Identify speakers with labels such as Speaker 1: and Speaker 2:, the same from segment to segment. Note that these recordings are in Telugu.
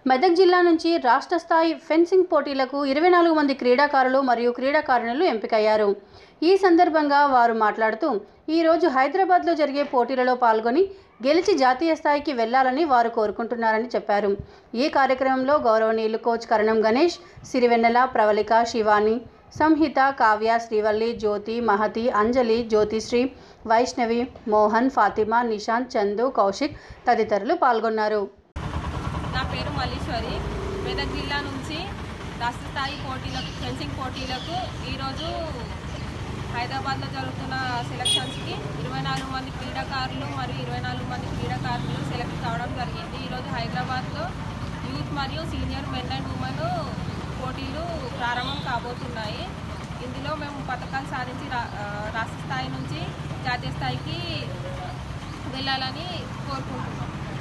Speaker 1: మెదక్ జిల్లా నుంచి రాష్ట్ర స్థాయి ఫెన్సింగ్ పోటీలకు ఇరవై నాలుగు మంది క్రీడాకారులు మరియు క్రీడాకారిణులు ఎంపికయ్యారు ఈ సందర్భంగా వారు మాట్లాడుతూ ఈరోజు హైదరాబాద్లో జరిగే పోటీలలో పాల్గొని గెలిచి జాతీయ స్థాయికి వెళ్లాలని వారు కోరుకుంటున్నారని చెప్పారు ఈ కార్యక్రమంలో గౌరవనీయులు కోచ్ కరణం గణేష్ సిరివెన్నెల ప్రవళిక శివాని సంహిత కావ్య శ్రీవల్లి జ్యోతి మహతి అంజలి జ్యోతిశ్రీ వైష్ణవి మోహన్ ఫాతిమా నిశాంత్ చందు కౌశిక్ తదితరులు పాల్గొన్నారు
Speaker 2: నా పేరు మల్లీశ్వరి మెదక్ జిల్లా నుంచి రాష్ట్ర స్థాయి పోటీలకు ఫెన్సింగ్ పోటీలకు ఈరోజు హైదరాబాద్లో జరుగుతున్న సెలక్షన్స్కి ఇరవై నాలుగు మంది క్రీడాకారులు మరియు ఇరవై నాలుగు మంది క్రీడాకారులు సెలెక్ట్ కావడం జరిగింది ఈరోజు హైదరాబాద్లో యూత్ మరియు సీనియర్ మెన్ అండ్ ఉమెన్ పోటీలు ప్రారంభం కాబోతున్నాయి ఇందులో మేము పథకాలు సాధించి రా- ఆ, రాష్ట్ర స్థాయి నుంచి జాతీయ స్థాయికి వెళ్ళాలని కోరుకుంటున్నాం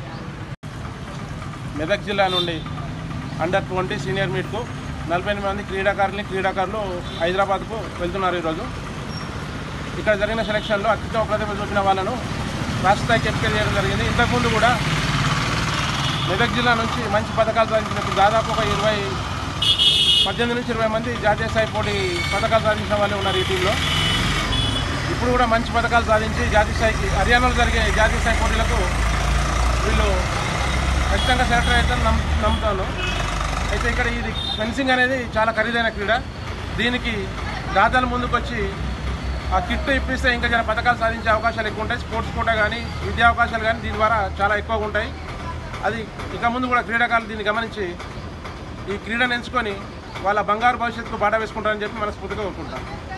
Speaker 3: మెదక్ జిల్లా నుండి అండర్ ట్వంటీ సీనియర్ మీట్కు నలభై ఎనిమిది మంది క్రీడాకారులు క్రీడాకారులు హైదరాబాద్కు వెళ్తున్నారు ఈరోజు ఇక్కడ జరిగిన సెలక్షన్లో అత్యుత్తమ ప్రతిభ చూపిన వాళ్ళను రాష్ట్ర స్థాయికి ఎంపిక చేయడం జరిగింది ఇంతకుముందు కూడా మెదక్ జిల్లా నుంచి మంచి పథకాలు సాధించినప్పుడు దాదాపు ఒక ఇరవై పద్దెనిమిది నుంచి ఇరవై మంది జాతీయ స్థాయి పోటీ పథకాలు సాధించిన వాళ్ళు ఉన్నారు ఈ టీంలో ఇప్పుడు కూడా మంచి పథకాలు సాధించి జాతీయ స్థాయికి హర్యానాలో జరిగే జాతీయ స్థాయి పోటీలకు వీళ్ళు ఖచ్చితంగా సెలెక్ట్ అవుతారని నమ్ నమ్ముతాను అయితే ఇక్కడ ఇది ఫెన్సింగ్ అనేది చాలా ఖరీదైన క్రీడ దీనికి దాతలు ముందుకొచ్చి ఆ కిట్ ఇప్పిస్తే ఇంకా చాలా పథకాలు సాధించే అవకాశాలు ఎక్కువ ఉంటాయి స్పోర్ట్స్ కోటా కానీ విద్యా అవకాశాలు కానీ దీని ద్వారా చాలా ఎక్కువగా ఉంటాయి అది ఇక ముందు కూడా క్రీడాకారులు దీన్ని గమనించి ఈ క్రీడను ఎంచుకొని వాళ్ళ బంగారు భవిష్యత్తుకు బాట వేసుకుంటారని చెప్పి మనస్ఫూర్తిగా కోరుకుంటాను